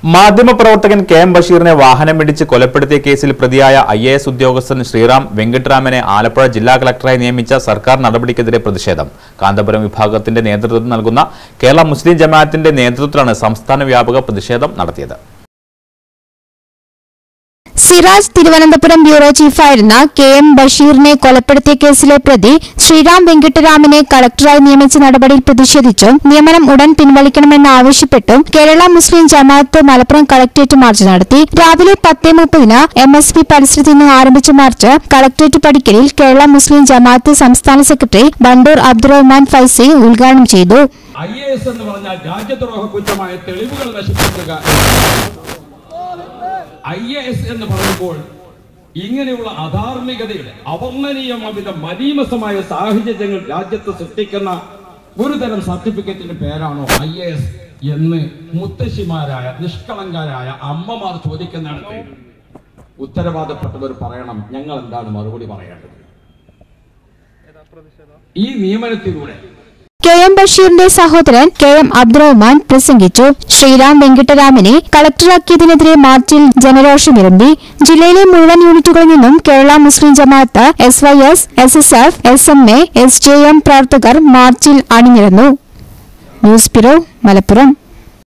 മാധ്യമപ്രവർത്തകൻ K M ബഷീറിനെ വാഹനമിടിച്ച് കൊലപ്പെടുത്തിയ കേസിൽ പ്രതിയായ ഐ എ എസ് ഉദ്യോഗസ്ഥൻ ശ്രീറാം വെങ്കിട്ടരാമനെ ആലപ്പുഴ ജില്ലാ കളക്ടറായി നിയമിച്ച സർക്കാർ നടപടിക്കെതിരെ പ്രതിഷേധം കാന്തപുരം വിഭാഗത്തിന്റെ നേതൃത്വം നൽകുന്ന കേരള മുസ്ലിം ജമാഅത്തിന്റെ നേതൃത്വത്തിലാണ് സംസ്ഥാന വ്യാപക പ്രതിഷേധം നടത്തിയത് സിറാജ് തിരുവനന്തപുരം ബ്യൂറോ ചീഫായിരുന്ന കെ എം ബഷീറിനെ കൊലപ്പെടുത്തിയ കേസിലെ പ്രതി ശ്രീറാം വെങ്കിട്ടരാമനെ കളക്ടറായി നിയമിച്ച നടപടിയിൽ പ്രതിഷേധിച്ചും നിയമനം ഉടൻ പിൻവലിക്കണമെന്ന് ആവശ്യപ്പെട്ടും കേരള മുസ്ലിം ജമാഅത്ത് മലപ്പുറം കളക്ടറേറ്റ് മാർച്ച് നടത്തി രാവിലെ പത്തേ മുപ്പതിന് എം എസ് പി പരിസരത്ത് നിന്ന് ആരംഭിച്ച മാർച്ച് കളക്ടറേറ്റ് പടിക്കലിൽ കേരള മുസ്ലിം ജമാഅത്ത് സംസ്ഥാന സെക്രട്ടറി ബണ്ടൂർ അബ്ദുറഹ്മാൻ ഫൈസി ഉദ്ഘാടനം ചെയ്തു ഐ എ എസ് എന്ന് പറഞ്ഞാൽ രാജ്യദ്രോഹ കുറ്റമായ തെളിവുകൾ നശിപ്പിക്കുക ഐ എ എസ് എന്ന് പറയുമ്പോൾ ഇങ്ങനെയുള്ള അധാർമികതയുടെ അവർണ്ണനീയമാവിധ മരീമസമായ സാഹചര്യങ്ങൾ രാജ്യത്ത് സൃഷ്ടിക്കുന്ന ഒരു തരം സർട്ടിഫിക്കറ്റിന്റെ പേരാണോ ഐ എ എസ് എന്ന് മുത്തശ്ശിമാരായ നിഷ്കളങ്കരായ അമ്മമാർ ചോദിക്കുന്നിടത്ത് ഉത്തരവാദപ്പെട്ടവർ പറയണം ഞങ്ങൾ എന്താണ് മറുപടി പറയേണ്ടത് ഈ നിയമനത്തിലൂടെ കെ എം ബഷീറിന്റെ സഹോദരൻ കെ എം അബ്ദുറഹ്മാൻ പ്രസംഗിച്ചു ശ്രീറാം വെങ്കിട്ടരാമനെ കളക്ടറാക്കിയതിനെതിരെ മാർച്ചിൽ ജനരോഷമിരമ്പി ജില്ലയിലെ മുഴുവൻ യൂണിറ്റുകളിൽ നിന്നും Kerala Muslim Jamaath S Y S S S F S M A S J M പ്രവർത്തകർ മാർച്ചിൽ അണിനിരന്നു ന്യൂസ് ബ്യൂറോ മലപ്പുറം